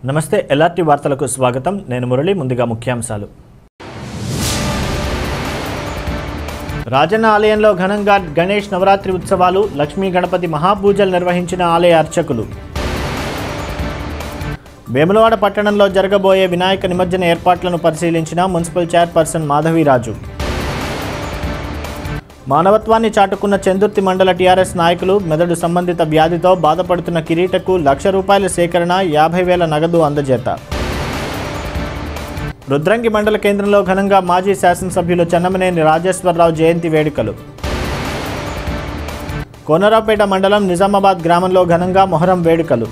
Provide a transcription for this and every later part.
నమస్తే ఎల్ఆర్టీ వార్తలకు స్వాగతం నేను మురళి ముందుగా ముఖ్యాంశాలు రాజన్న ఆలయంలో ఘనంగా గణేష్ నవరాత్రి ఉత్సవాలు లక్ష్మీ గణపతి మహాపూజలు నిర్వహించిన ఆలయ అర్చకులు వేములవాడ పట్టణంలో జరగబోయే వినాయక నిమజ్జన ఏర్పాట్లను పరిశీలించిన మున్సిపల్ చైర్పర్సన్ మాధవిరాజు మానవత్వాన్ని చాటుకున్న చందుర్తి మండల టీఆర్ఎస్ నాయకులు మెదడు సంబంధిత వ్యాధితో బాధపడుతున్న కిరీటకు లక్ష రూపాయల సేకరణ యాభై వేల నగదు అందజేత రుద్రంగి మండల కేంద్రంలో ఘనంగా మాజీ శాసనసభ్యులు చెన్నమనేని రాజేశ్వరరావు జయంతి వేడుకలు కోనరావుపేట మండలం నిజామాబాద్ గ్రామంలో ఘనంగా మొహరం వేడుకలు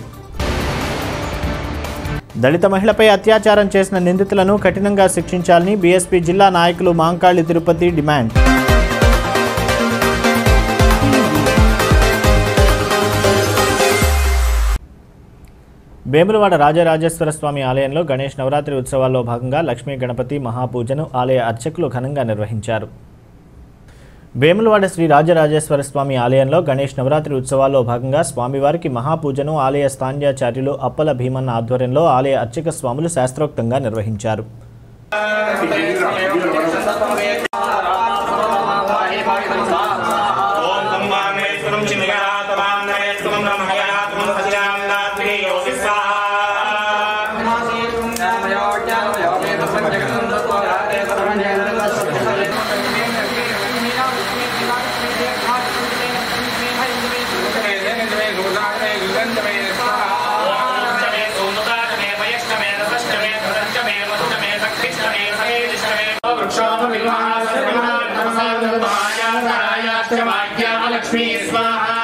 దళిత మహిళపై అత్యాచారం చేసిన నిందితులను కఠినంగా శిక్షించాలని బీఎస్పీ జిల్లా నాయకులు మాంకాళి తిరుపతి డిమాండ్ వేములవాడ రాజరాజేశ్వర స్వామి ఆలయంలో గణేష్ నవరాత్రి ఉత్సవాల్లో భాగంగా లక్ష్మీ గణపతి మహాపూజను ఆలయ అర్చకులు ఘనంగా నిర్వహించారు వేములవాడ శ్రీ రాజరాజేశ్వర స్వామి ఆలయంలో గణేష్ నవరాత్రి ఉత్సవాల్లో భాగంగా స్వామివారికి మహాపూజను ఆలయ స్థాన్యాచార్యులు అప్పల భీమన్న ఆధ్వర్యంలో ఆలయ అర్చక స్వాములు శాస్త్రోక్తంగా నిర్వహించారు ఓం బ్రహ్మాండేశ్వరం చిన్నయాతమాండేశ్వరం బ్రహ్మయాతమం సజయాన్నాత్రి యోగి లక్ష్మీ స్వాహా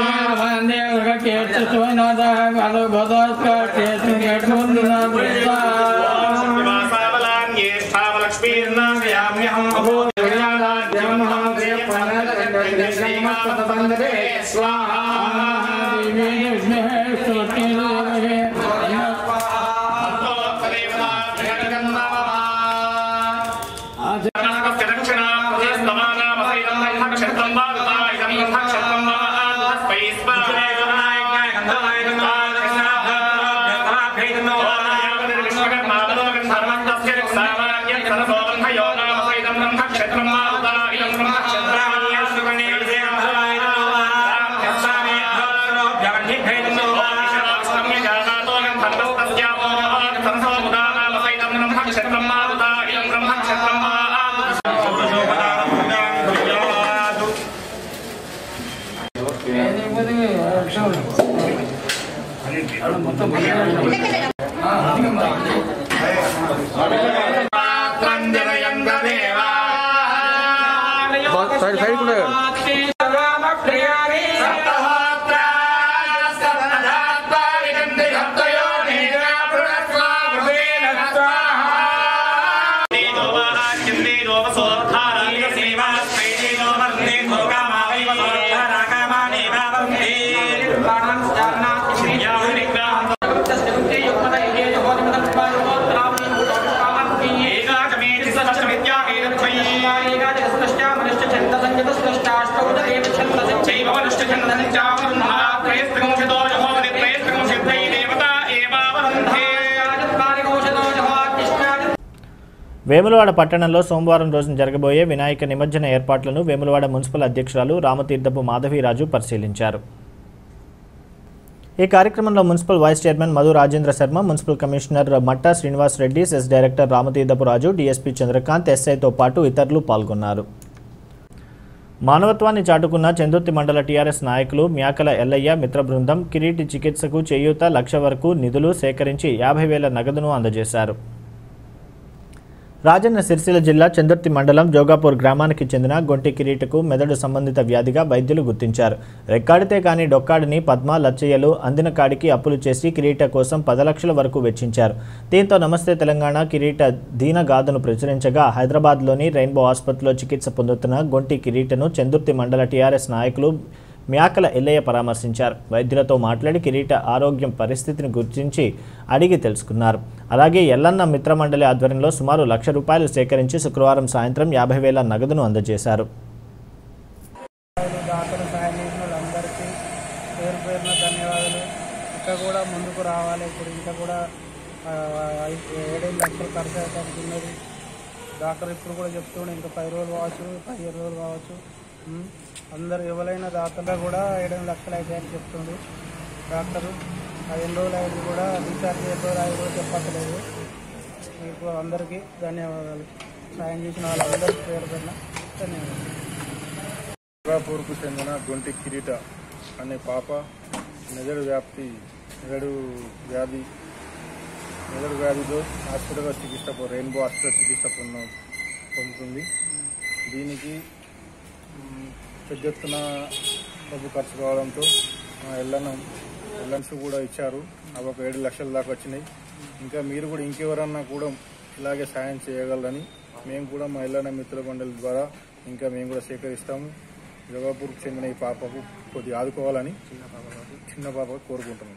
సైడ్ సైడ్ కూడా వేములవాడ పట్టణంలో సోమవారం రోజున జరగబోయే వినాయక నిమజ్జన ఏర్పాట్లను వేములవాడ మున్సిపల్ అధ్యక్షురాలు రామతీర్థపు మాధవీరాజు పరిశీలించారు ఈ కార్యక్రమంలో municipal vice chairman Madhu Rajendra Sharma municipal commissioner Matta Srinivas Reddy CESS director Ramatheerthapu Raju DSP Chandrakant ఎస్ఐతో పాటు ఇతరులు పాల్గొన్నారు మానవత్వాన్ని చాటుకున్న చందుర్తి మండల టీఆర్ఎస్ నాయకులు మ్యాకల ఎల్లయ్య మిత్ర బృందం కిరీటి చికిత్సకు చేయూత లక్ష వరకు నిధులు సేకరించి యాభై వేల నగదును అందజేశారు రాజన్న సిరిసిల్ల జిల్లా చందుర్తి మండలం జోగాపూర్ గ్రామానికి చెందిన గొంటి కిరీటకు మెదడు సంబంధిత వ్యాధిగా వైద్యులు గుర్తించారు రెక్కాడితే కాని డొక్కాడిని పద్మ లచ్చయ్యలు అందిన కాడికి అప్పులు చేసి కిరీట కోసం పది లక్షల వరకు వెచ్చించారు దీంతో నమస్తే తెలంగాణ కిరీట దీనగాథను ప్రచురించగా హైదరాబాద్లోని రెయిన్బో ఆసుపత్రిలో చికిత్స పొందుతున్న గొంటి కిరీటను చందుర్తి మండల టీఆర్ఎస్ నాయకులు మ్యాకల ఎల్లయ్య పరామర్శించారు వైద్యులతో మాట్లాడి కిరీట ఆరోగ్యం పరిస్థితిని గుర్తించి అడిగి తెలుసుకున్నారు అలాగే ఎల్లన్న మిత్రమండలి ఆధ్వర్యంలో సుమారు లక్ష రూపాయలు సేకరించి శుక్రవారం సాయంత్రం యాభై వేల నగదును అందజేశారు దాతలు సాయం చేసిన వాళ్ళందరికీ పేరు పేరున ధన్యవాదాలు ఇంకా కూడా ముందుకు రావాలి ఇప్పుడు ఇంకా కూడా ఆ, ఐ- ఏడెనిమిది లక్షలు ఖర్చు అయ్యేటానికి ఉన్నది డాక్టర్ ఇప్పుడు కూడా చెప్తుండే ఇంకా పది రోజులు కావచ్చు పదిహేను రోజులు కావచ్చు ఉమ్, అందరు ఎవరైనా దాతల్లో కూడా ఏడెనిమిది లక్షలు అవుతాయని చెప్తుండు డాక్టరు ఆ ఎన్ని రోజులు అయింది కూడా రీఛార్జ్ ఎన్ని రోజులు అయ్యి కూడా చెప్పట్లేదు మీకు అందరికీ ధన్యవాదాలు సాయం చేసిన వాళ్ళందరికీ పేరు పడిన ధన్యవాదాలు దుర్గాపూర్కు చెందిన గొంటి కిరీట అనే పాప మెదడు వ్యాప్తి మెదడు వ్యాధి మెదడు వ్యాధితో హాస్పిటల్లో చికిత్స పొ- రెయిన్బో హాస్పిటల్ చికిత్స పొంద పొందుతుంది దీనికి మ్, పెద్ద ఎత్తున డబ్బు ఖర్చు కావడంతో మా ఎల్లనం ఎల్లన్స్ కూడా ఇచ్చారు అవి ఒక ఏడు లక్షల దాకా వచ్చినాయి ఇంకా మీరు కూడా ఇంకెవరన్నా కూడా ఇలాగే సాయం చేయగలరని మేము కూడా మా ఎల్లన్న మిత్రుల మండలి ద్వారా ఇంకా మేము కూడా సేకరిస్తాము జగాపూర్కి చెందిన ఈ పాపకు కొద్దిగా ఆదుకోవాలని చిన్న పాపకు కోరుకుంటున్నాం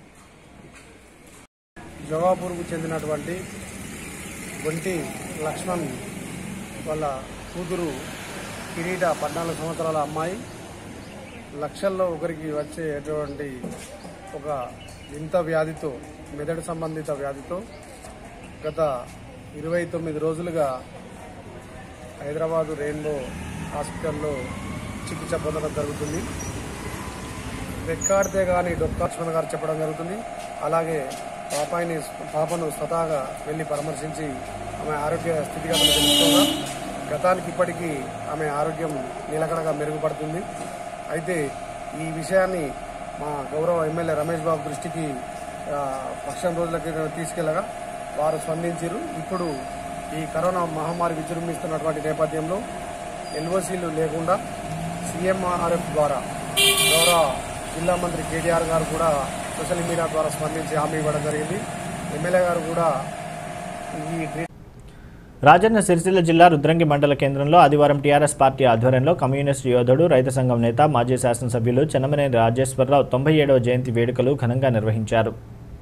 జవాపూర్కు చెందినటువంటి గొంటి లక్ష్మణ్ వాళ్ళ కూతురు కిరీట పద్నాలుగు సంవత్సరాల అమ్మాయి లక్షల్లో ఒకరికి వచ్చేటువంటి ఒక వింత వ్యాధితో మెదడు సంబంధిత వ్యాధితో గత ఇరవై తొమ్మిది రోజులుగా హైదరాబాదు రెయిన్బో హాస్పిటల్లో చికిత్స పొందడం జరుగుతుంది రెక్కాడితే కానీ డొక్కాక్షణ గారు చెప్పడం జరుగుతుంది అలాగే పాపాయిని పాపను స్వతహాగా వెళ్ళి పరామర్శించి ఆమె ఆరోగ్య స్థితిగతులు తెలుసుకోగా గతానికి ఇప్పటికీ ఆమె ఆరోగ్యం నిలకడగా మెరుగుపడుతుంది అయితే ఈ విషయాన్ని మా గౌరవ ఎమ్మెల్యే రమేష్ బాబు దృష్టికి ఆ, పక్షం రోజుల క్రితం తీసుకెళ్లగా వారు స్పందించారు ఇప్పుడు ఈ కరోనా మహమ్మారి విజృంభిస్తున్నటువంటి నేపథ్యంలో ఎల్ఓసీలు లేకుండా సీఎంఆర్ఎఫ్ ద్వారా గౌరవ జిల్లా మంత్రి కేటీఆర్ గారు కూడా సోషల్ మీడియా ద్వారా స్పందించి హామీ ఇవ్వడం జరిగింది ఎమ్మెల్యే గారు కూడా ఈ ట్రీట్ రాజన్న సిరిసిల్ల జిల్లా రుద్రంగి మండల కేంద్రంలో ఆదివారం టీఆర్ఎస్ పార్టీ ఆధ్వర్యంలో కమ్యూనిస్టు యోధుడు రైతు సంఘం నేత మాజీ శాసనసభ్యులు చెన్నమనేని రాజేశ్వరరావు తొంభై ఏడవ జయంతి వేడుకలు ఘనంగా నిర్వహించారు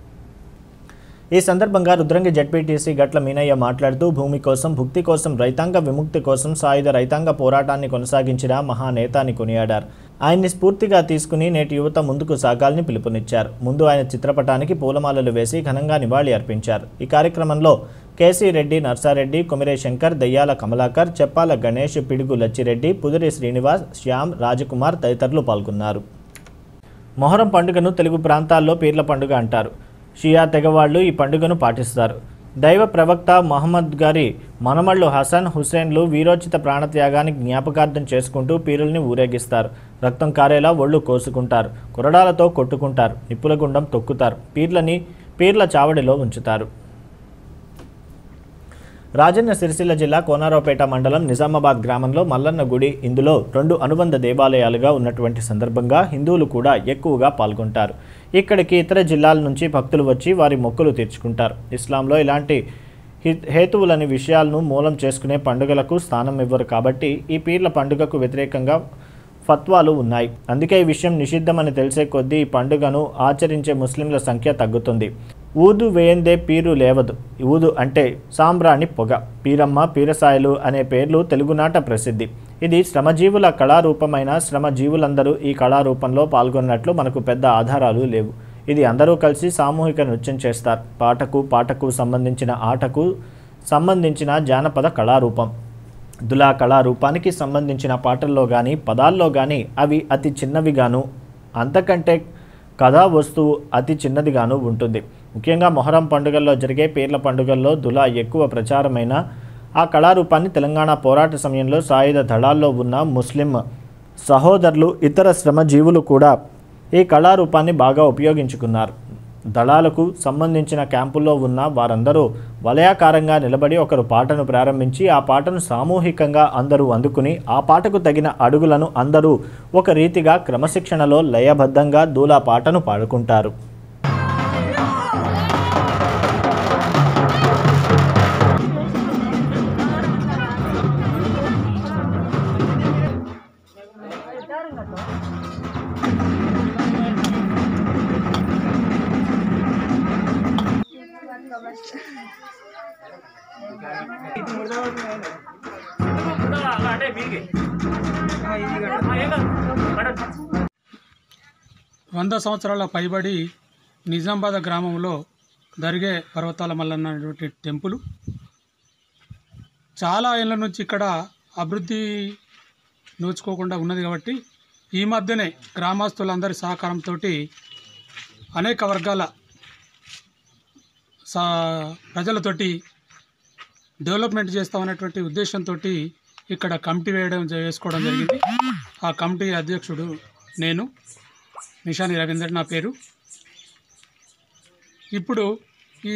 ఈ సందర్భంగా రుద్రంగి జడ్పీటీసీ గట్ల మీనయ్య మాట్లాడుతూ భూమి కోసం భుక్తి కోసం రైతాంగ విముక్తి కోసం సాయుధ రైతాంగ పోరాటాన్ని కొనసాగించిన మహానేత అని కొనియాడారు ఆయన్ని స్ఫూర్తిగా తీసుకుని నేటి యువత ముందుకు సాగాలని పిలుపునిచ్చారు ముందు ఆయన చిత్రపటానికి పూలమాలలు వేసి ఘనంగా నివాళి అర్పించారు ఈ కార్యక్రమంలో కేసీ రెడ్డి నర్సారెడ్డి కొమిరే శంకర్ దయ్యాల కమలాకర్ చెప్పాల గణేష్ పిడుగు లచ్చిరెడ్డి పుదిరి శ్రీనివాస్ శ్యామ్ రాజకుమార్ తదితరులు పాల్గొన్నారు మొహరం పండుగను తెలుగు ప్రాంతాల్లో పీర్ల పండుగ అంటారు షియా తెగవాళ్లు ఈ పండుగను పాటిస్తారు దైవ ప్రవక్త మహమ్మద్ గారి మనమళ్ళు హసన్ హుసేన్లు వీరోచిత ప్రాణత్యాగాన్ని జ్ఞాపకార్థం చేసుకుంటూ పీరుల్ని ఊరేగిస్తారు రక్తం కారేలా ఒళ్ళు కోసుకుంటారు కొరడాలతో కొట్టుకుంటారు నిప్పుల గుండం తొక్కుతారు పీర్లని పీర్ల చావడిలో ఉంచుతారు రాజన్న సిరిసిల్ల జిల్లా కోనారావుపేట మండలం నిజామాబాద్ గ్రామంలో మల్లన్న గుడి ఇందులో రెండు అనుబంధ దేవాలయాలుగా ఉన్నటువంటి సందర్భంగా హిందువులు కూడా ఎక్కువగా పాల్గొంటారు ఇక్కడికి ఇతర జిల్లాల నుంచి భక్తులు వచ్చి వారి మొక్కులు తీర్చుకుంటారు ఇస్లాంలో ఇలాంటి హి- హేతువులని విషయాలను మూలం చేసుకునే పండుగలకు స్థానం ఇవ్వరు కాబట్టి ఈ పీర్ల పండుగకు వ్యతిరేకంగా ఫత్వాలు ఉన్నాయి అందుకే ఈ విషయం నిషిద్ధమని తెలిసే కొద్దీ ఈ పండుగను ఆచరించే ముస్లింల సంఖ్య తగ్గుతుంది ఊదు వేయందే పీరు లేవదు ఊదు అంటే సాంబ్రాణి పొగ పీరమ్మ పీరసాయలు అనే పేర్లు తెలుగునాట ప్రసిద్ధి ఇది శ్రమజీవుల కళారూపమైన శ్రమజీవులందరూ ఈ కళారూపంలో పాల్గొన్నట్లు మనకు పెద్ద ఆధారాలు లేవు ఇది అందరూ కలిసి సామూహిక నృత్యం చేస్తారు పాటకు పాటకు సంబంధించిన ఆటకు సంబంధించిన జానపద కళారూపం దులా కళారూపానికి సంబంధించిన పాటల్లో కానీ పదాల్లో కానీ అవి అతి చిన్నవిగాను అంతకంటే కథా వస్తువు అతి చిన్నదిగాను ఉంటుంది ముఖ్యంగా మొహరం పండుగల్లో జరిగే పీర్ల పండుగల్లో దులా ఎక్కువ ప్రచారమైన ఆ కళారూపాన్ని తెలంగాణ పోరాట సమయంలో సాయుధ దళాల్లో ఉన్న ముస్లిం సహోదరులు ఇతర శ్రమజీవులు కూడా ఈ కళారూపాన్ని బాగా ఉపయోగించుకున్నారు దళాలకు సంబంధించిన క్యాంపుల్లో ఉన్న వారందరూ వలయాకారంగా నిలబడి ఒకరు పాటను ప్రారంభించి ఆ పాటను సామూహికంగా అందరూ అందుకుని ఆ పాటకు తగిన అడుగులను అందరూ ఒక రీతిగా క్రమశిక్షణలో లయబద్ధంగా దూలా పాటను పాడుకుంటారు వంద సంవత్సరాల పైబడి నిజామాబాద్ గ్రామంలో దరిగే పర్వతాల మల్లన్న అనేటువంటి టెంపుల్ చాలా ఏళ్ళ నుంచి ఇక్కడ అభివృద్ధి నోచుకోకుండా ఉన్నది కాబట్టి ఈ మధ్యనే గ్రామస్తులందరి సహకారంతో అనేక వర్గాల సా ప్రజలతోటి డెవలప్మెంట్ చేస్తామనేటువంటి ఉద్దేశంతో ఇక్కడ కమిటీ వేయడం వేసుకోవడం జరిగింది ఆ కమిటీ అధ్యక్షుడు నేను నిషాని రవీందర్ నా పేరు ఇప్పుడు ఈ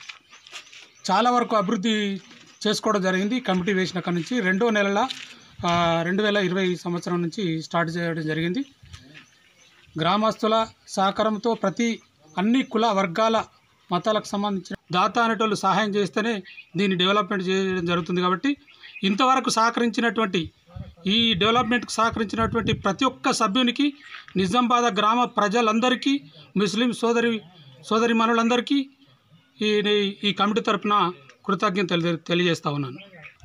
చాలా వరకు అభివృద్ధి చేసుకోవడం జరిగింది కమిటీ వేసిన కాడ నుంచి రెండో నెలల ఆ, రెండు వేల ఇరవై సంవత్సరం నుంచి స్టార్ట్ చేయడం జరిగింది గ్రామస్తుల సహకారంతో ప్రతి అన్ని కుల వర్గాల మతాలకు సంబంధించిన దాత అనేటోళ్ళు సహాయం చేస్తేనే దీన్ని డెవలప్మెంట్ చేయడం జరుగుతుంది కాబట్టి ఇంతవరకు సహకరించినటువంటి ఈ డెవలప్మెంట్కి సహకరించినటువంటి ప్రతి ఒక్క సభ్యునికి నిజామాబాద్ గ్రామ ప్రజలందరికీ ముస్లిం సోదరి సోదరి మనులందరికీ ఈ ఈ కమిటీ తరపున కృతజ్ఞత తెలి తెలియజేస్తా ఉన్నాను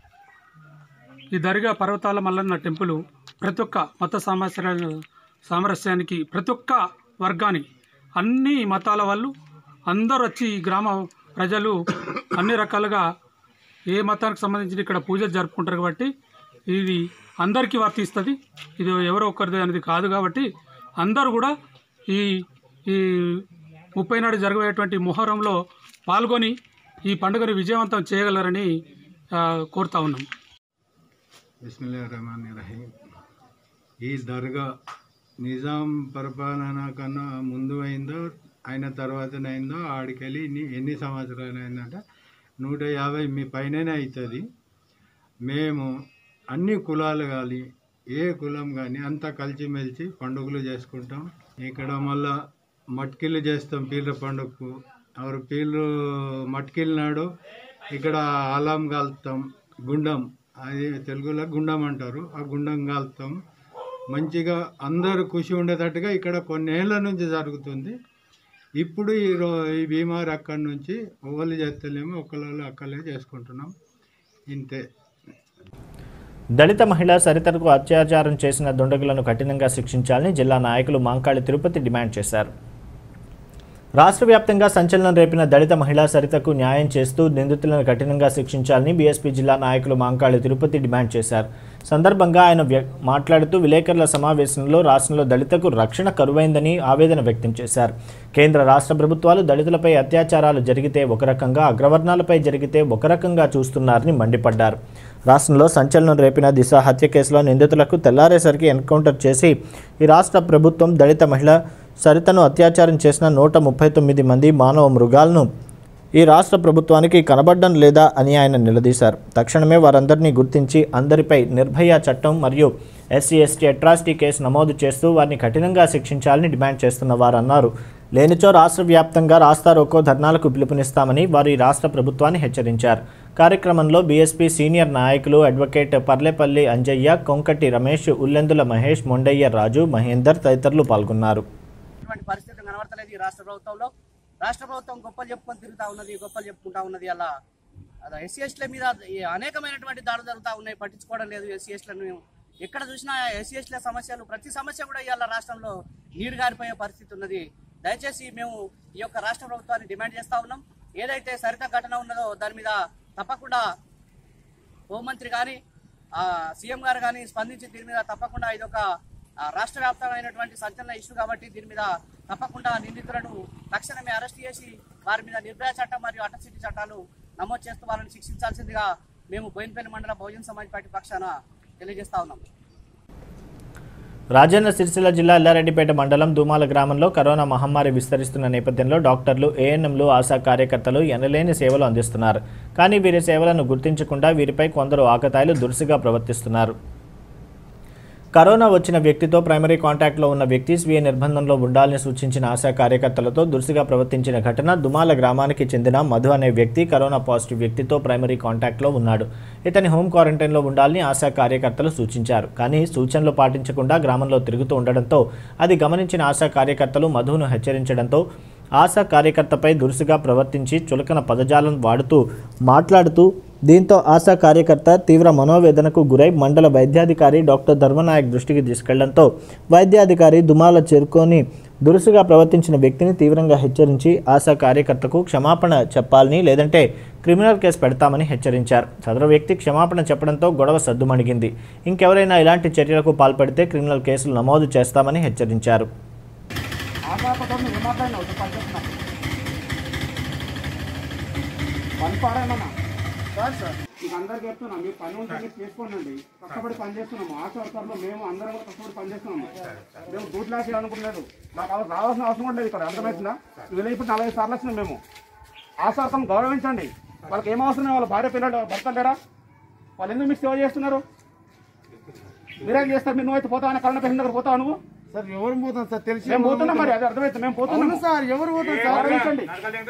ఈ దర్గా పర్వతాల మల్లన్న టెంపుల్ ప్రతి ఒక్క మత సామరస్య సామరస్యానికి ప్రతి ఒక్క వర్గానికి అన్ని మతాల వాళ్ళు అందరూ వచ్చి ఈ గ్రామ ప్రజలు అన్ని రకాలుగా ఏ మతానికి సంబంధించిన ఇక్కడ పూజలు జరుపుకుంటారు కాబట్టి ఇది అందరికీ వర్తిస్తుంది ఇది ఎవరో ఒకరిది అనేది కాదు కాబట్టి అందరూ కూడా ఈ ఈ ముప్పై నాడు జరగబోయేటువంటి మొహరంలో పాల్గొని ఈ పండుగను విజయవంతం చేయగలరని ఆ, కోరుతా ఉన్నాం బిస్మిల్లాహిర్ రహీం ఈ దర్గా నిజాం పరిపాలన కన్నా ముందు అయిందో అయిన తర్వాతనే అయిందో ఆడికెళ్ళి ఇన్ని ఎన్ని సంవత్సరాలు అయిందంటే నూట యాభై మీ పైననే అవుతుంది మేము అన్ని కులాలు కానీ ఏ కులం కానీ అంతా కలిసిమెలిసి పండుగలు చేసుకుంటాం ఇక్కడ మళ్ళా మట్కిళ్ళు చేస్తాం పీర్ల పండుగకు ఎవరు పీర్లు మట్కిల్ నాడు ఇక్కడ ఆలం కాలుతాం గుండం అది తెలుగులో గుండం అంటారు ఆ గుండం కాలుతాం మంచిగా అందరూ ఖుషి ఉండేటట్టుగా ఇక్కడ కొన్నేళ్ల నుంచి జరుగుతుంది ఇప్పుడు ఈ రో ఈ బీమారి అక్కడి నుంచి ఒకళ్ళు చేస్తలేమో ఒకళ్ళు అక్కలే చేసుకుంటున్నాం ఇంతే దళిత మహిళ సరితకు అత్యాచారం చేసిన దుండగులను కఠినంగా శిక్షించాలని జిల్లా నాయకులు మాంకాళి తిరుపతి డిమాండ్ చేశారు రాష్ట్ర వ్యాప్తంగా సంచలనం రేపిన దళిత మహిళా సరితకు న్యాయం చేస్తూ నిందితులను కఠినంగా శిక్షించాలని బీఎస్పీ జిల్లా నాయకులు మాంకాళి తిరుపతి డిమాండ్ చేశారు సందర్భంగా ఆయన వ్య- మాట్లాడుతూ విలేకరుల సమావేశంలో రాష్ట్రంలో దళితకు రక్షణ కరువైందని ఆవేదన వ్యక్తం చేశారు కేంద్ర రాష్ట్ర ప్రభుత్వాలు దళితులపై అత్యాచారాలు జరిగితే ఒక రకంగా అగ్రవర్ణాలపై జరిగితే ఒక రకంగా చూస్తున్నారని మండిపడ్డారు రాష్ట్రంలో సంచలనం రేపిన దిశ హత్య కేసులో నిందితులకు తెల్లారేసరికి ఎన్కౌంటర్ చేసి ఈ రాష్ట్ర ప్రభుత్వం దళిత మహిళ సరితను అత్యాచారం చేసిన నూట ముప్పై తొమ్మిది మంది మానవ మృగాలను ఈ రాష్ట్ర ప్రభుత్వానికి కనబడడం లేదా అని ఆయన నిలదీశారు తక్షణమే వారందరినీ గుర్తించి అందరిపై నిర్భయ చట్టం మరియు ఎస్సీ ఎస్టీ అట్రాసిటీ కేసు నమోదు చేస్తూ వారిని కఠినంగా శిక్షించాలని డిమాండ్ చేస్తున్న వారు అన్నారు లేనిచో రాష్ట్ర వ్యాప్తంగా రాస్తా రోకో ధర్నాలకు పిలుపునిస్తామని వారు ఈ రాష్ట్ర ప్రభుత్వాన్ని హెచ్చరించారు కార్యక్రమంలో బీఎస్పీ సీనియర్ నాయకులు అడ్వకేట్ పర్లేపల్లి అంజయ్య కొంకటి రమేష్ ఉల్లెందుల మహేష్ మొండయ్య రాజు మహేందర్ తదితరులు పాల్గొన్నారు ఇటువంటి పరిస్థితి కనబడతలేదు ఈ రాష్ట్ర ప్రభుత్వంలో రాష్ట్ర ప్రభుత్వం గొప్పలు చెప్పుకొని తిరుగుతా ఉన్నది గొప్పలు చెప్పుకుంటా ఉన్నది అలా ఎస్సీ ఎస్టీల మీద ఈ అనేకమైనటువంటి దాడులు జరుగుతూ ఉన్నాయి పట్టించుకోవడం లేదు ఎస్సీ ఎస్టీలను ఎక్కడ చూసినా ఎస్సీ ఎస్టీల సమస్యలు ప్రతి సమస్య కూడా ఇవాళ రాష్ట్రంలో నీరు గారిపోయే పరిస్థితి ఉన్నది దయచేసి మేము ఈ యొక్క రాష్ట్ర ప్రభుత్వాన్ని డిమాండ్ చేస్తా ఉన్నాం ఏదైతే సరిత ఘటన ఉన్నదో దాని మీద తప్పకుండా హోంమంత్రి కానీ సీఎం గారు కానీ స్పందించి దీని మీద తప్పకుండా ఇది ఒక ఆ, రాష్ట్ర వ్యాప్తమైనటువంటి సంచలన ఇష్యూ కాబట్టి దీని మీద తప్పకుండా నిందితులను తక్షణమే అరెస్ట్ చేసి వారి మీద నిర్భయ చట్టం మరియు అటసిటీ చట్టాలు నమోదు చేస్తూ వాళ్ళని శిక్షించాల్సిందిగా మేము బోయినపల్లి మండల బహుజన సమాజ్ పార్టీ పక్షాన తెలియజేస్తా ఉన్నాం రాజన్న సిరిసిల్ల జిల్లా ఎల్లారెడ్డిపేట మండలం దుమాల గ్రామంలో కరోనా మహమ్మారి విస్తరిస్తున్న నేపథ్యంలో డాక్టర్లు ఏఎన్ఎంలు ఆశా కార్యకర్తలు ఎనలేని సేవలు అందిస్తున్నారు కానీ వీరి సేవలను గుర్తించకుండా వీరిపై కొందరు ఆకతాయిలు దురుసుగా ప్రవర్తిస్తున్నారు కరోనా వచ్చిన వ్యక్తితో ప్రైమరీ కాంటాక్ట్లో ఉన్న వ్యక్తి స్వీయ నిర్బంధంలో ఉండాలని సూచించిన ఆశా కార్యకర్తలతో దురుసుగా ప్రవర్తించిన ఘటన దుమాల గ్రామానికి చెందిన మధు అనే వ్యక్తి కరోనా పాజిటివ్ వ్యక్తితో ప్రైమరీ కాంటాక్ట్లో ఉన్నాడు ఇతని హోమ్ క్వారంటైన్లో ఉండాలని ఆశా కార్యకర్తలు సూచించారు కానీ సూచనలు పాటించకుండా గ్రామంలో తిరుగుతూ ఉండడంతో అది గమనించిన ఆశా కార్యకర్తలు మధును హెచ్చరించడంతో ఆశా కార్యకర్తపై దురుసుగా ప్రవర్తించి చులకన పదజాలం వాడుతూ మాట్లాడుతూ దీంతో ఆశా కార్యకర్త తీవ్ర మనోవేదనకు గురై మండల వైద్యాధికారి డాక్టర్ ధర్మనాయక్ దృష్టికి తీసుకెళ్లడంతో వైద్యాధికారి దుమాల చేరుకొని దురుసుగా ప్రవర్తించిన వ్యక్తిని తీవ్రంగా హెచ్చరించి ఆశా కార్యకర్తకు క్షమాపణ చెప్పాలని లేదంటే క్రిమినల్ కేసు పెడతామని హెచ్చరించారు సదరు వ్యక్తి క్షమాపణ చెప్పడంతో గొడవ సద్దుమణిగింది ఇంకెవరైనా ఇలాంటి చర్యలకు పాల్పడితే క్రిమినల్ కేసులు నమోదు చేస్తామని హెచ్చరించారు పని పాడేమన్నా సార్ సార్ మీకు అందరికి చెప్తున్నాం మీ పని ఉంటుంది చేసుకోండి కష్టపడి పని చేస్తున్నాము ఆశ వర్కర్లో మేము అందరం కూడా కష్టపడి పని చేస్తున్నాము మేము డ్యూటీ లాస్ చేయాలనుకోలేదు మాకు అవ- రావాల్సిన అవసరం కూడా లేదు ఇక్కడ అర్థమవుతుందా వీళ్ళు ఇప్పుడు నలభై సార్లు వచ్చినాం మేము ఆశ వర్కం గౌరవించండి వాళ్ళకి ఏం అవసరం వాళ్ళ భార్య పిల్లలు భర్తలు లేరా వాళ్ళు ఎందుకు మీకు సేవ చేస్తున్నారు మీరేం చేస్తారు మీరు నువ్వైతే పోతావు కరోనా పేషెంట్ దగ్గర పోతావు నువ్వు సార్ ఎవరు పోతాం సార్ తెలిసి మేము పోతున్నాం మరి అది అర్థమవుతుంది మేము పోతున్నాం సార్ ఎవరు పోతాం సార్ గౌరవించండి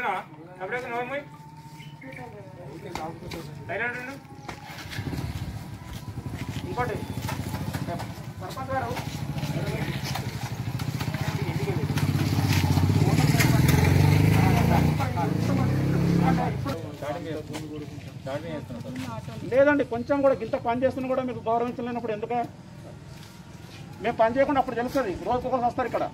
ఇంకోటి సర్పంచ్ గారు లేదండి కొంచెం కూడా ఇంత పని చేస్తున్నా కూడా మీకు గౌరవించలేనప్పుడు ఎందుకు మేము పని చేయకుండా అప్పుడు తెలుస్తుంది రోజు ఒకరు వస్తారు ఇక్కడ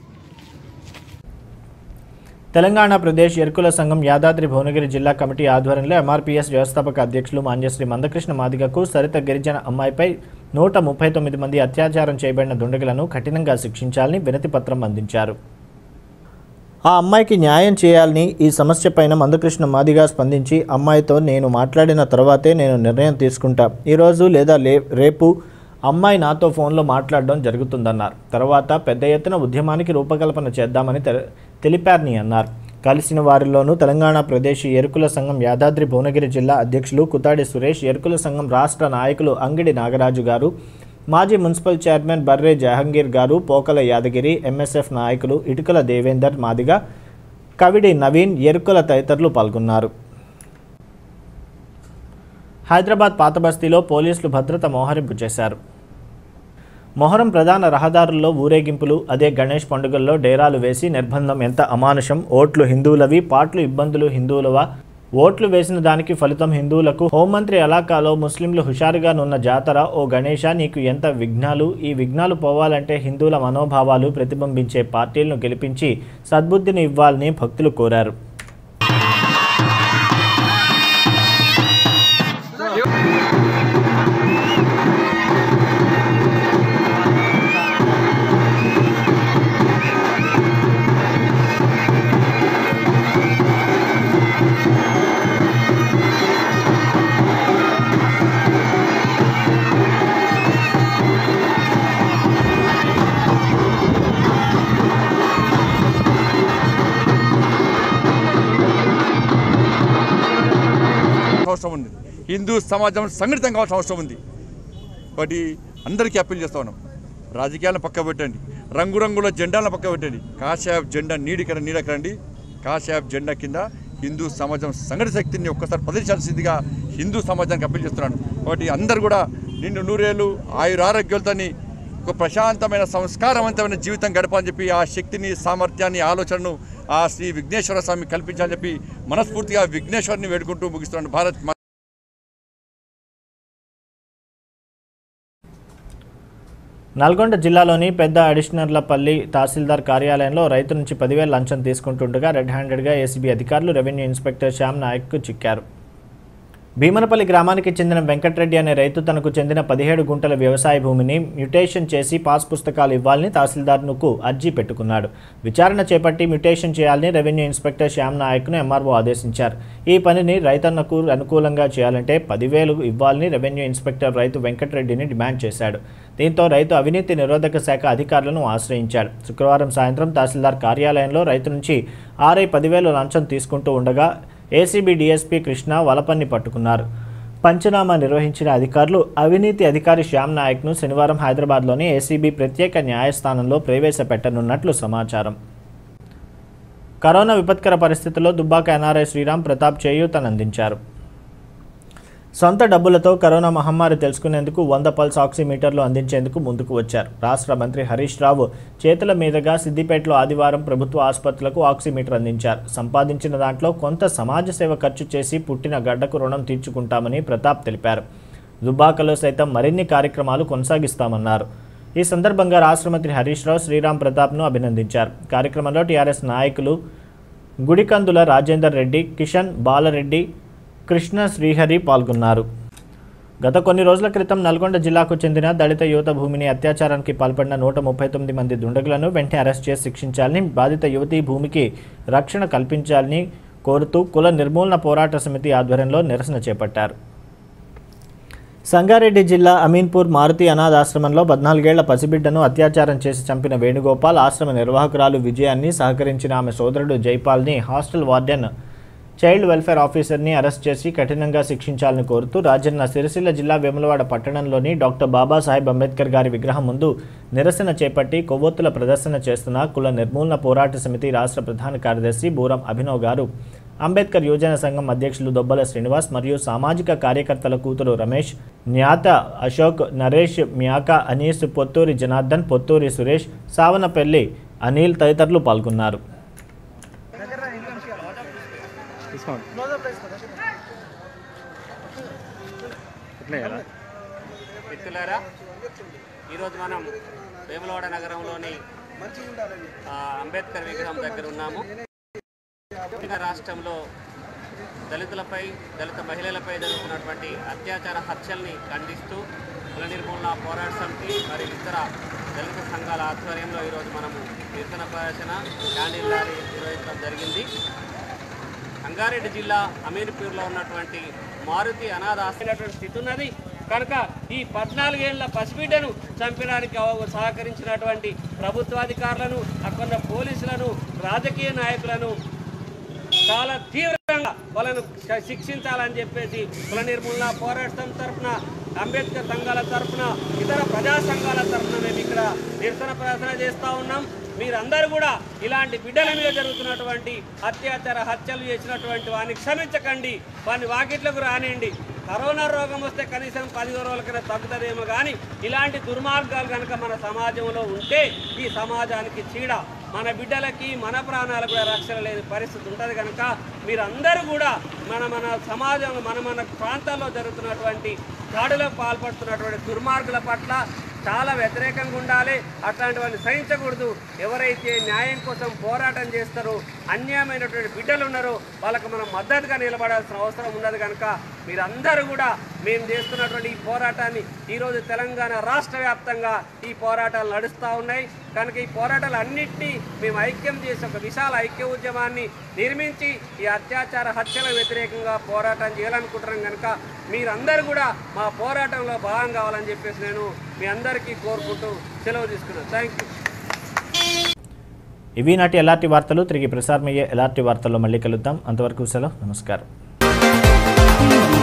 తెలంగాణ ప్రదేశ్ ఎరుకుల సంఘం యాదాద్రి భువనగిరి జిల్లా కమిటీ ఆధ్వర్యంలో ఎంఆర్పీఎస్ వ్యవస్థాపక అధ్యక్షులు మాన్యశ్రీ మందకృష్ణ మాదిగకు సరిత గిరిజన అమ్మాయిపై నూట ముప్పై తొమ్మిది మంది అత్యాచారం చేయబడిన దుండగులను కఠినంగా శిక్షించాలని వినతి పత్రం అందించారు ఆ అమ్మాయికి న్యాయం చేయాలని ఈ సమస్యపైన మందకృష్ణ మాదిగా స్పందించి అమ్మాయితో నేను మాట్లాడిన తర్వాతే నేను నిర్ణయం తీసుకుంటా ఈరోజు లేదా లే రేపు అమ్మాయి నాతో ఫోన్లో మాట్లాడడం జరుగుతుందన్నారు తర్వాత పెద్ద ఎత్తున ఉద్యమానికి రూపకల్పన చేద్దామని తె- తెలిపారని అన్నారు కలిసిన వారిలోనూ తెలంగాణ ప్రదేశ్ ఎరుకుల సంఘం యాదాద్రి భువనగిరి జిల్లా అధ్యక్షులు కుతాడి సురేష్ ఎరుకుల సంఘం రాష్ట్ర నాయకులు అంగిడి నాగరాజు గారు మాజీ మున్సిపల్ చైర్మన్ బర్రే జహంగీర్ గారు పోకల యాదగిరి ఎంఎస్ఎఫ్ నాయకులు ఇటుకల దేవేందర్ మాదిగ కవిడి నవీన్ ఎరుకల తదితరులు పాల్గొన్నారు హైదరాబాద్ పాత బస్తీలో పోలీసులు భద్రత మోహరింపు చేశారు మొహరం ప్రధాన రహదారుల్లో ఊరేగింపులు అదే గణేష్ పండుగల్లో డేరాలు వేసి నిర్బంధం ఎంత అమానుషం ఓట్లు హిందువులవి పాట్లు ఇబ్బందులు హిందువులవా ఓట్లు వేసిన దానికి ఫలితం హిందువులకు హోంమంత్రి అలాకాలో ముస్లింలు హుషారుగా నున్న జాతర ఓ గణేష నీకు ఎంత విఘ్నాలు ఈ విఘ్నాలు పోవాలంటే హిందువుల మనోభావాలు ప్రతిబింబించే పార్టీలను గెలిపించి సద్బుద్ధిని ఇవ్వాలని భక్తులు కోరారు అవసరం ఉంది హిందూ సమాజం సంఘటితం కావాల్సిన అవసరం ఉంది కాబట్టి అందరికీ అప్పీల్ చేస్తా ఉన్నాం రాజకీయాలను పక్క పెట్టండి రంగురంగుల జెండాలను పక్క పెట్టండి కాషాయ్ జెండా నీడికర నీడకరండి కాషాయ్ జెండా కింద హిందూ సమాజం సంఘటిత శక్తిని ఒక్కసారి ప్రదర్శించాల్సిందిగా హిందూ సమాజానికి అప్పీల్ చేస్తున్నాను కాబట్టి అందరు కూడా నిన్ను నూరేళ్ళు ఆయురారోగ్యాలతోని ఒక ప్రశాంతమైన సంస్కారవంతమైన జీవితం గడపాలని చెప్పి ఆ శక్తిని సామర్థ్యాన్ని ఆలోచనను ఆ శ్రీ విఘ్నేశ్వర స్వామి కల్పించాలని చెప్పి మనస్ఫూర్తిగా విఘ్నేశ్వరిని వేడుకుంటూ ముగిస్తున్నాను భారత్ మా- నల్గొండ జిల్లాలోని పెద్ద అడిషనర్లపల్లి తహసీల్దార్ కార్యాలయంలో రైతు నుంచి పదివేల లంచం తీసుకుంటుండగా రెడ్ హ్యాండెడ్గా ఏసీబీ అధికారులు రెవెన్యూ ఇన్స్పెక్టర్ శ్యామ్ నాయక్కు చిక్కారు భీమనపల్లి గ్రామానికి చెందిన వెంకట్రెడ్డి అనే రైతు తనకు చెందిన పదిహేడు గుంటల వ్యవసాయ భూమిని మ్యుటేషన్ చేసి పాస్ పుస్తకాలు ఇవ్వాలని తహసీల్దార్నుకు అర్జీ పెట్టుకున్నాడు విచారణ చేపట్టి మ్యుటేషన్ చేయాలని రెవెన్యూ ఇన్స్పెక్టర్ శ్యామ్ నాయక్ను ఎంఆర్ఓ ఆదేశించారు ఈ పనిని రైతన్నకు అనుకూలంగా చేయాలంటే పదివేలు ఇవ్వాలని రెవెన్యూ ఇన్స్పెక్టర్ రైతు వెంకట్రెడ్డిని డిమాండ్ చేశాడు దీంతో రైతు అవినీతి నిరోధక శాఖ అధికారులను ఆశ్రయించాడు శుక్రవారం సాయంత్రం తహసీల్దార్ కార్యాలయంలో రైతు నుంచి ఆర్ఐ పదివేలు లంచం తీసుకుంటూ ఉండగా ఏసీబీ డీఎస్పీ కృష్ణ వలపన్ని పట్టుకున్నారు పంచనామా నిర్వహించిన అధికారులు అవినీతి అధికారి శ్యామ్ నాయక్ను శనివారం హైదరాబాద్లోని ఏసీబీ ప్రత్యేక న్యాయస్థానంలో ప్రవేశపెట్టనున్నట్లు సమాచారం కరోనా విపత్కర పరిస్థితుల్లో దుబ్బాక ఎన్ఆర్ఐ శ్రీరామ్ ప్రతాప్ చేయూతనందించారు సొంత డబ్బులతో కరోనా మహమ్మారి తెలుసుకునేందుకు వంద పల్స్ ఆక్సిమీటర్లు అందించేందుకు ముందుకు వచ్చారు రాష్ట్ర మంత్రి హరీష్ రావు చేతుల మీదుగా సిద్దిపేటలో ఆదివారం ప్రభుత్వ ఆసుపత్రులకు ఆక్సిమీటర్ అందించారు సంపాదించిన దాంట్లో కొంత సమాజ సేవ ఖర్చు చేసి పుట్టిన గడ్డకు రుణం తీర్చుకుంటామని ప్రతాప్ తెలిపారు దుబ్బాకలో సైతం మరిన్ని కార్యక్రమాలు కొనసాగిస్తామన్నారు ఈ సందర్భంగా రాష్ట్ర మంత్రి హరీష్ రావు శ్రీరామ్ ప్రతాప్ను అభినందించారు కార్యక్రమంలో టీఆర్ఎస్ నాయకులు గుడికందుల రాజేందర్ రెడ్డి కిషన్ బాలరెడ్డి కృష్ణ శ్రీహరి పాల్గొన్నారు గత కొన్ని రోజుల క్రితం నల్గొండ జిల్లాకు చెందిన దళిత యువత భూమిని అత్యాచారానికి పాల్పడిన నూట ముప్పై తొమ్మిది మంది దుండగులను వెంటనే అరెస్ట్ చేసి శిక్షించాలని బాధిత యువతి భూమికి రక్షణ కల్పించాలని కోరుతూ కుల నిర్మూలన పోరాట సమితి ఆధ్వర్యంలో నిరసన చేపట్టారు సంగారెడ్డి జిల్లా అమీన్పూర్ మారుతి అనాథాశ్రమంలో పద్నాలుగేళ్ల పసిబిడ్డను అత్యాచారం చేసి చంపిన వేణుగోపాల్ ఆశ్రమ నిర్వాహకురాలు విజయాన్ని సహకరించిన ఆమె సోదరుడు జైపాల్ని హాస్టల్ వార్డెన్ చైల్డ్ వెల్ఫేర్ ఆఫీసర్ని అరెస్ట్ చేసి కఠినంగా శిక్షించాలని కోరుతూ రాజన్న సిరిసిల్ల జిల్లా వేములవాడ పట్టణంలోని డాక్టర్ బాబాసాహెబ్ అంబేద్కర్ గారి విగ్రహం ముందు నిరసన చేపట్టి కొవ్వొత్తుల ప్రదర్శన చేస్తున్న కుల నిర్మూలన పోరాట సమితి రాష్ట్ర ప్రధాన కార్యదర్శి బూరం అభినవ్ గారు అంబేద్కర్ యోజన సంఘం అధ్యక్షులు దొబ్బల శ్రీనివాస్ మరియు సామాజిక కార్యకర్తల కూతురు రమేష్ న్యాత అశోక్ నరేష్ మ్యాక అనీస్ పొత్తూరి జనార్దన్ పొత్తూరి సురేష్ సావనపల్లి అనిల్ తదితరులు పాల్గొన్నారు మిత్రులారా ఈరోజు మనం వేములవాడ నగరంలోని ఆ, అంబేద్కర్ విగ్రహం దగ్గర ఉన్నాము తెలంగాణ రాష్ట్రంలో దళితులపై దళిత మహిళలపై జరుగుతున్నటువంటి అత్యాచార హత్యల్ని ఖండిస్తూ కుల నిర్మూలన పోరాట సమితి మరియు ఇతర దళిత సంఘాల ఆధ్వర్యంలో ఈరోజు మనము నిరసన ప్రదర్శన క్యాండిల్ ర్యాలీ నిర్వహించడం జరిగింది రంగారెడ్డి జిల్లా అమీర్పూర్లో ఉన్నటువంటి మారుతి అనాథాశ్రమైనటువంటి స్థితి ఉన్నది కనుక ఈ పద్నాలుగేళ్ల పసిబిడ్డను చంపడానికి అవ- సహకరించినటువంటి ప్రభుత్వాధికారులను అక్కడ పోలీసులను రాజకీయ నాయకులను చాలా తీవ్రంగా వాళ్ళను శ- శిక్షించాలని చెప్పేసి కుల నిర్మూలన పోరాటం తరఫున అంబేద్కర్ సంఘాల తరఫున ఇతర ప్రజా సంఘాల తరఫున మేము ఇక్కడ నిరసన ప్రదర్శన చేస్తూ ఉన్నాం మీరందరూ కూడా ఇలాంటి బిడ్డల మీద జరుగుతున్నటువంటి అత్యాచార హత్యలు చేసినటువంటి వారిని క్షమించకండి వారిని వాకిట్లకు రానియండి కరోనా రోగం వస్తే కనీసం పది రోజులకైనా తగ్గుతుందేమో కానీ ఇలాంటి దుర్మార్గాలు కనుక మన సమాజంలో ఉంటే ఈ సమాజానికి చీడ మన బిడ్డలకి మన ప్రాణాలకు కూడా రక్షణ లేని పరిస్థితి ఉంటుంది కనుక మీరందరూ కూడా మన మన సమాజంలో మన మన ప్రాంతాల్లో జరుగుతున్నటువంటి దాడులకు పాల్పడుతున్నటువంటి దుర్మార్గుల పట్ల చాలా వ్యతిరేకంగా ఉండాలి అట్లాంటివన్నీ సహించకూడదు ఎవరైతే న్యాయం కోసం పోరాటం చేస్తారో అన్యాయమైనటువంటి బిడ్డలు ఉన్నారో వాళ్ళకు మనం మద్దతుగా నిలబడాల్సిన అవసరం ఉన్నది కనుక మీరందరూ కూడా మేము చేస్తున్నటువంటి ఈ పోరాటాన్ని ఈరోజు తెలంగాణ రాష్ట్ర వ్యాప్తంగా ఈ పోరాటాలు నడుస్తూ ఉన్నాయి కనుక ఈ పోరాటాలు అన్నింటినీ మేము ఐక్యం చేసి ఒక విశాల ఐక్య ఉద్యమాన్ని నిర్మించి ఈ అత్యాచార హత్యల వ్యతిరేకంగా పోరాటం చేయాలనుకుంటున్నాం కనుక మీరందరూ కూడా మా పోరాటంలో భాగం కావాలని చెప్పేసి నేను మీ అందరికీ కోరుకుంటూ సెలవు తీసుకున్నాను థ్యాంక్ యూ ఇవి నాటి ఎలాంటి వార్తలు తిరిగి ప్రసారమయ్యే ఎలాంటి వార్తల్లో మళ్ళీ కలుద్దాం అంతవరకు సెలవు నమస్కారం